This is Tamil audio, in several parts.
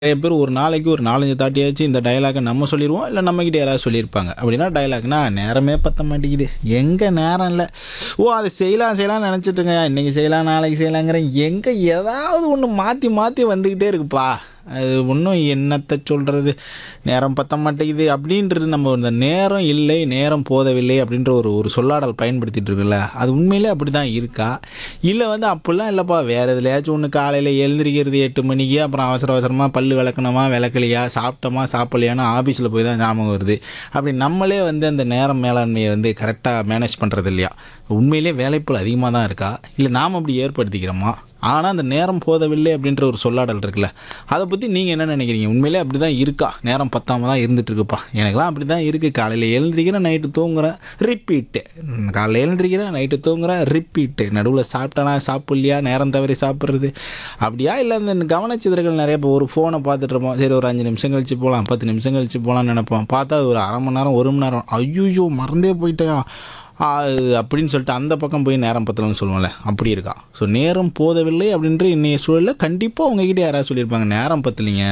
நிறைய பேர் ஒரு நாளைக்கு ஒரு நாலஞ்சு தாட்டியாச்சு இந்த டயலாகை நம்ம சொல்லிடுவோம் இல்லை நம்மக்கிட்ட யாராவது சொல்லியிருப்பாங்க அப்படின்னா டயலாக்னா நேரமே பத்த மாட்டேங்குது எங்கே நேரம் இல்லை ஓ அதை செய்யலாம் செய்யலாம் நினச்சிட்டுங்க இன்றைக்கி செய்யலாம் நாளைக்கு செய்யலாங்கிறேன் எங்கே ஏதாவது ஒன்று மாற்றி மாற்றி வந்துக்கிட்டே இருக்குப்பா அது ஒன்றும் என்னத்தை சொல்கிறது நேரம் பத்த மாட்டேங்குது அப்படின்றது நம்ம இந்த நேரம் இல்லை நேரம் போதவில்லை அப்படின்ற ஒரு ஒரு சொல்லாடல் பயன்படுத்திட்டு இருக்குல்ல அது உண்மையிலே அப்படி தான் இருக்கா இல்லை வந்து அப்படிலாம் இல்லைப்பா வேறு எதுலையாச்சும் ஒன்று காலையில் எழுந்திரிக்கிறது எட்டு மணிக்கு அப்புறம் அவசர அவசரமாக பல்லு விளக்கணுமா விளக்கலையா சாப்பிட்டோமா சாப்பிட்லையான்னு ஆஃபீஸில் போய் தான் ஞாபகம் வருது அப்படி நம்மளே வந்து அந்த நேரம் மேலாண்மையை வந்து கரெக்டாக மேனேஜ் பண்ணுறது இல்லையா உண்மையிலே வேலைப்புள் அதிகமாக தான் இருக்கா இல்லை நாம் அப்படி ஏற்படுத்திக்கிறோமா ஆனால் அந்த நேரம் போதவில்லை அப்படின்ற ஒரு சொல்லாடல் இருக்குல்ல அதை பற்றி நீங்கள் என்ன நினைக்கிறீங்க உண்மையிலே அப்படி தான் இருக்கா நேரம் பத்தாம தான் இருந்துட்டு இருக்குப்பா எனக்கெல்லாம் அப்படி தான் இருக்குது காலையில் எழுந்திரிக்கிறேன் நைட்டு தூங்குறேன் ரிப்பீட்டு காலையில் எழுந்திரிக்கிறேன் நைட்டு தூங்குறேன் ரிப்பீட்டு நடுவில் சாப்பிட்டனா சாப்பிட்லையா நேரம் தவறி சாப்பிட்றது அப்படியா இல்லை இந்த கவனச்சிதறல் நிறைய இப்போ ஒரு ஃபோனை பார்த்துட்டு இருப்போம் சரி ஒரு அஞ்சு நிமிஷம் கழிச்சு போகலாம் பத்து நிமிஷம் கழிச்சு போகலான்னு நினைப்போம் பார்த்தா ஒரு அரை மணி நேரம் ஒரு மணி நேரம் ஐயோ மறந்தே போயிட்டேன் ஆ, அப்படின்னு சொல்லிட்டு அந்த பக்கம் போய் நேரம் பத்தலன்னு சொல்லுவோம்ல அப்படி இருக்கா ஸோ நேரம் போதவில்லை அப்படின்ற இன்னைய சூழலில் கண்டிப்பாக உங்ககிட்ட யாராவது சொல்லியிருப்பாங்க நேரம் பத்தலைங்க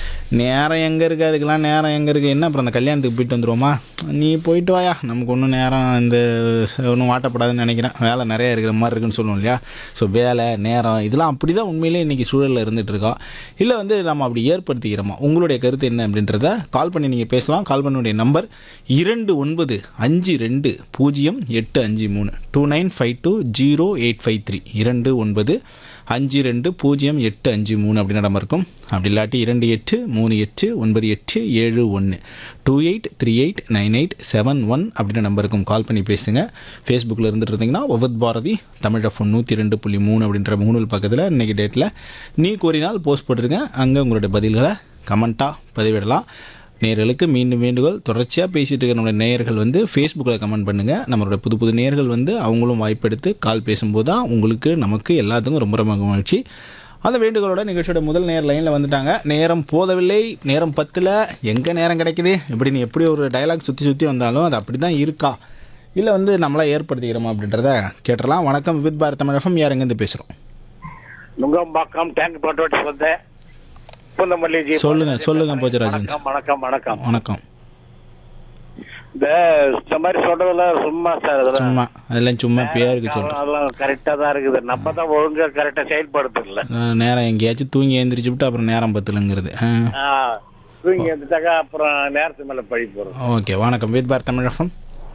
நேரம் எங்கே இருக்குது அதுக்கெல்லாம் நேரம் எங்கே இருக்குது என்ன அப்புறம் அந்த கல்யாணத்துக்கு போயிட்டு வந்துருவோமா நீ போயிட்டு வாயா நமக்கு ஒன்றும் நேரம் இந்த ஒன்றும் வாட்டப்படாதுன்னு நினைக்கிறேன் வேலை நிறையா இருக்கிற மாதிரி இருக்குன்னு சொல்லுவோம் இல்லையா ஸோ வேலை நேரம் இதெல்லாம் அப்படி தான் உண்மையிலே இன்றைக்கி சூழலில் இருந்துகிட்டு இருக்கோம் இல்லை வந்து நம்ம அப்படி ஏற்படுத்திக்கிறோமா உங்களுடைய கருத்து என்ன அப்படின்றத கால் பண்ணி நீங்கள் பேசலாம் கால் பண்ணுடைய நம்பர் இரண்டு ஒன்பது அஞ்சு ரெண்டு பூஜ்ஜியம் எட்டு அஞ்சு மூணு two nine five two zero eight five three இரண்டு ஒன்பது அஞ்சு ரெண்டு பூஜ்ஜியம் எட்டு அஞ்சு மூணு அப்படின்ற நம்பர் இருக்கும் அப்படி இல்லாட்டி இரண்டு எட்டு மூணு எட்டு ஒன்பது எட்டு ஏழு ஒன்று two eight three eight nine eight seven one அப்படின்ற நம்பருக்கும் கால் பண்ணி பேசுங்க ஃபேஸ்புக்கில் இருந்துட்டு இருந்தீங்கன்னா ஒவத் பாரதி தமிழ் எஃப்எம் நூற்றி ரெண்டு புள்ளி மூணு அப்படின்ற மூணு பக்கத்தில் இன்றைக்கி டேட்டில் நீ கோரினால் போஸ்ட் போட்டிருங்க அங்கே உங்களுடைய பதில்களை கமெண்ட்டாக பதிவிடலாம் நேயர்களுக்கு மீண்டும் வேண்டுகோள் தொடர்ச்சியாக பேசிகிட்டு இருக்கிற நம்மளுடைய நேயர்கள் வந்து ஃபேஸ்புக்கில் கமெண்ட் பண்ணுங்கள் நம்மளோட புது புது நேயர்கள் வந்து அவங்களும் வாய்ப்பெடுத்து கால் பேசும்போது தான் உங்களுக்கு நமக்கு எல்லாத்துக்கும் ரொம்ப ரொம்ப மகிழ்ச்சி அந்த வேண்டுகோளோட நிகழ்ச்சியோட முதல் நேர் லைனில் வந்துட்டாங்க நேரம் போதவில்லை நேரம் பத்தில் எங்கே நேரம் கிடைக்குது இப்படின்னு எப்படி ஒரு டயலாக் சுற்றி சுற்றி வந்தாலும் அது அப்படி தான் இருக்கா இல்லை வந்து நம்மளா ஏற்படுத்திக்கிறோமா அப்படின்றத கேட்டுடலாம் வணக்கம் வித் பாரத் தமிழகம் யார் எங்கேருந்து பேசுகிறோம் நுங்கம்பாக்கம் டேங்க் பட்டோட்டி வந்து பூந்தமல்லி ஜி சொல்லுங்க, சொல்லுங்க, போஜராஜன். வணக்கம் வணக்கம் வணக்கம் வணக்கம் இந்த இந்த மாதிரி சொல்றதுல சும்மா சார் இதெல்லாம் சும்மா அதெல்லாம் சும்மா பேருக்கு சொல்கிறேன் அதெல்லாம் கரெக்டா தான் இருக்குது நம்ம தான் ஒழுங்கா கரெக்டா செயல்படுத்தல நேரம் எங்கேயாச்சும் தூங்கி எழுந்திரிச்சு விட்டு அப்புறம் நேரம் பத்தலைங்கிறது ஆ ஆ, தூங்கி எடுத்துட்டாக்கா அப்புறம் நேரத்து மேல பழி போறோம் ஓகே வணக்கம் வித் பாரத் தமிழகம்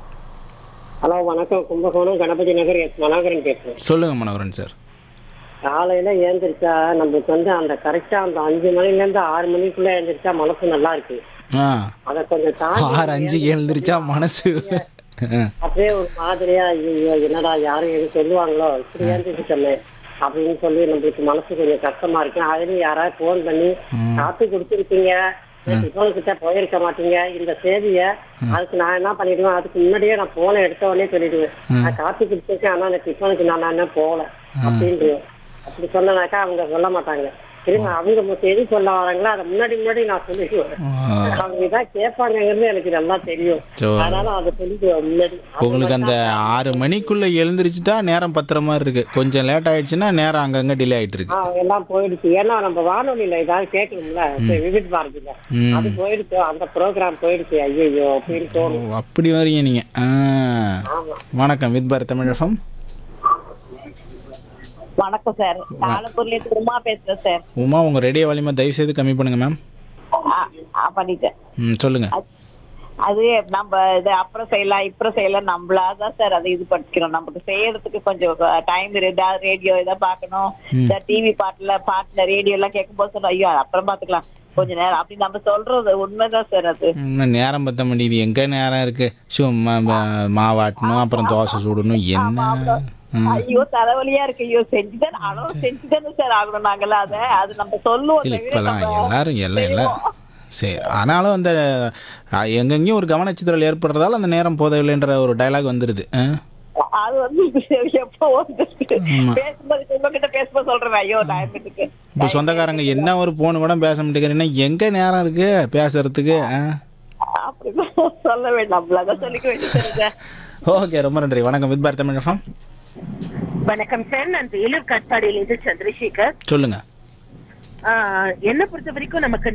ஹலோ வணக்கம் கும்பகோணம் கணபதி நகர் எஸ் மனோகரன் பேசுறேன் சொல்லுங்கள் மனோகரன் சார் காலையில ஏந்திரிச்சா நம்மளுக்கு வந்து அந்த கரெக்டா அந்த அஞ்சு மணில இருந்து ஆறு மணிக்குள்ள ஏந்திரிச்சா மனசு நல்லா இருக்கு ஆ அத கொஞ்சம் தாண்டி ஆறு அஞ்சு எழுந்திரிச்சா மனசு ஆ. அப்படியே ஒரு மாதிரியா ஐயோ என்னடா யாரும் எதுவும் சொல்லுவாங்களோ இப்படி ஏந்திரிச்சிட்டோமே அப்படின்னு சொல்லி நம்மளுக்கு மனசு கொஞ்சம் கஷ்டமா இருக்கு அதுலயும் யாராவது போன் பண்ணி காத்து கொடுத்துருக்கீங்க டிஃபன் கிட்ட போயிருக்க மாட்டீங்க இந்த செய்திய அதுக்கு நான் என்ன பண்ணிடுவேன் அதுக்கு முன்னாடியே நான் போனை எடுத்த உடனே சொல்லிடுவேன் நான் காத்து கொடுத்துருக்கேன் ஆனா அந்த டிஃபனுக்கு நான் என்ன போகல அப்படின்ட்டு அப்படி சொன்னனாக்கா அவங்க சொல்ல மாட்டாங்க திரும்ப அவங்க மொத்தம் எது சொல்ல வராங்களோ அதை முன்னாடி முன்னாடி நான் சொல்லிடுவேன் அவங்க இதான் கேட்பாங்கங்கிறது எனக்கு நல்லா தெரியும் So, அதனால அதை சொல்லிடுவேன் முன்னாடி உங்களுக்கு அந்த ஆறு மணிக்குள்ளே எழுந்திரிச்சிட்டா நேரம் பத்துற மாதிரி இருக்கு கொஞ்சம் லேட் ஆயிடுச்சுன்னா நேரம் அங்கங்கே டிலே ஆயிட்டு இருக்கு ஆ, எல்லாம் போயிடுச்சு ஏன்னா நம்ம வானொலியில ஏதாவது கேட்கணும்ல சரி, விவித் பாரதியில ம். அது போயிடுச்சு அந்த ப்ரோக்ராம் போயிடுச்சு ஐயோ அப்படின்னு ஓ தோணும் அப்படி வரீங்க நீங்கள் ஆ ஆமா வணக்கம் வித் பாரத் தமிழகம் வணக்கம் சார் தாளப்பூர்ல இருந்து உமா பேசுறேன் சார் உமா உங்கள் ரேடியோ வலிமை தயவு செய்து கம்மி பண்ணுங்க மேம் ஆ, ஆ, பண்ணிட்டேன் ம் சொல்லுங்கள் அது- அது நம்ம இது அப்புறம் செய்யலாம் இப்புறம் செய்யலாம் நம்மளாதான் சார் அதை இது பண்ணிக்கிறோம் நமக்கு செய்யறதுக்கு கொஞ்சம் டைம் ஏதாவது ரேடியோ ஏதாவது பார்க்கணும் இந்த டிவி பாட்டுல பாட்டுல ரேடியோ எல்லாம் கேட்கும்போது சொல்றோம் ஐயோ அது அப்புறம் பாத்துக்கலாம் கொஞ்ச நேரம் அப்படி நம்ம சொல்றது உண்மைதான் சார் அது இன்னும் நேரம் பத்த முடியுது எங்கே நேரம் இருக்கு சும்மா ம- மாவாட்டணும் அப்புறம் தோசை சுடணும் என்ன ம். ஐயோ தலைவலியா இருக்கு ஐயோ செஞ்சுதான் அளவு செஞ்சுதானே சார் ஆகணும் நாங்கெல்லாம் அதை அது நம்ம சொல்லுவோம் இல்லை தவிர இப்போலாம் நம்ம எல்லாரும் எல்லாம் எல்லாம் சரி ஆனாலும் அந்த அஹ், எங்கெங்கேயும் ஒரு கவனச்சிதறல் ஏற்படுறதால அந்த நேரம் போதவில்லைன்ற ஒரு டயலாக் வந்துடுது ஆ? அது வந்து எப்போ வந்துருக்கு பேசும்போது உங்ககிட்ட பேசும்போது சொல்றேன் ஐயோ டைம் இருக்கு இப்போ சொந்தக்காரங்க என்ன ஒரு போன் கூட பேச மாட்டேங்கிறீங்கன்னா எங்கே நேரம் இருக்கு பேசுறதுக்கு ஆ? அப்படிதான் சொல்ல வேண்டாம் அவ்வளவுதான் சொல்லிக்க வேண்டியது ஓகே ரொம்ப நன்றி வணக்கம் வித் பாரத் தமிழகம் வணக்கம் சார் நான் வேலூர் காட்பாடியிலிருந்து சந்திரசேகர் சொல்லுங்க ஆஹ், என்னை பொறுத்த வரைக்கும் நமக்கு